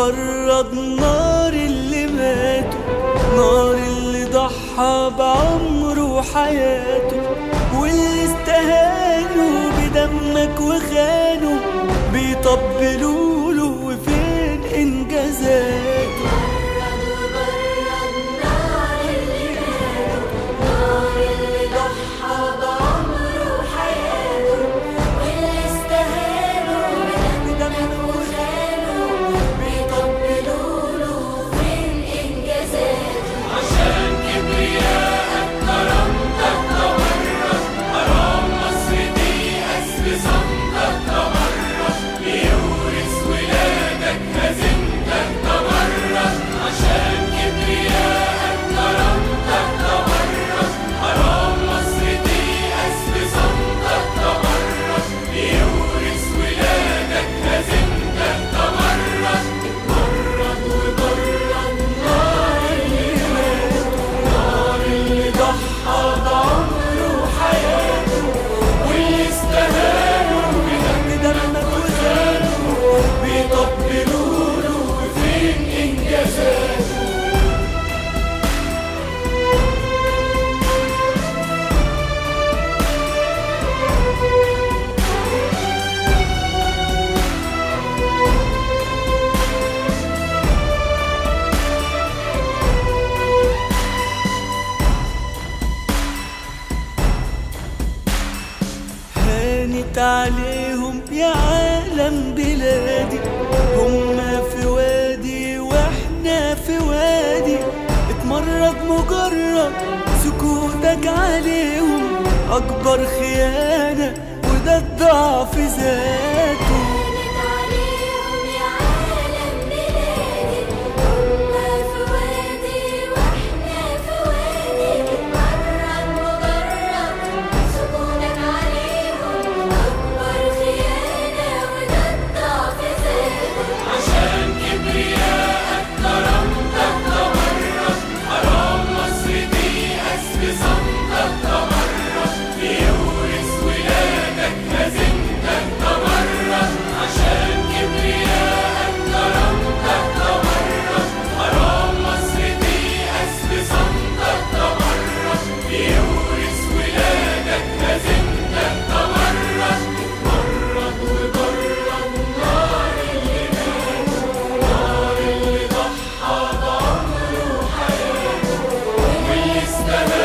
وبرد نار اللي ماتوا نار اللي ضحى بعمره وحياته واللي استهانوا بدمك وخانوا بيطبلوا له وفين انجازاته برد وبرد نار اللي ماتوا نار اللي ضحى بعمره وحياته واللي استهانوا بدمك وخانوا بيطبلوا له فين انجازاته عشان كبرياءك كرامتك تورط حرام مصر دي أسر صمتك تمرد ليورث ولادك هزيمتك تمرد عشان كبرياءك كرامتك تورط حرام مصر دي أسر صمتك تمرد ليورث ولادك هزيمتك تمرد مرد وبرد نار اللي نار اللي ضحى بعمره وحياته واللي استهانوا بدمك وزانوا بيطبلوا له فين انجازاته هانت عليهم يا عالم بلادي هما في وادي واحنا في وادي اتمرد مجرد سكوتك عليهم اكبر خيانة وده الضعف ذاته كانت عليهم يا عالم بلادي هما في وادي واحنا في وادي مجرد مجرد سكونك عليهم أكبر خيانة وده الضعف ذاته عشان كبرياءك كرامتك تمرد حرام مصر دي أسر صمتك تمرد ليورث ولادك هزيمتك تمرد عشان كبرياءك كرامتك تمرد حرام مصر دي أسر صمتك تمرد ليورث ولادك هزيمتك تمرد مرد وبرد نار اللي ماتوا نار اللي ضحى بعمره وحياته واللي استهان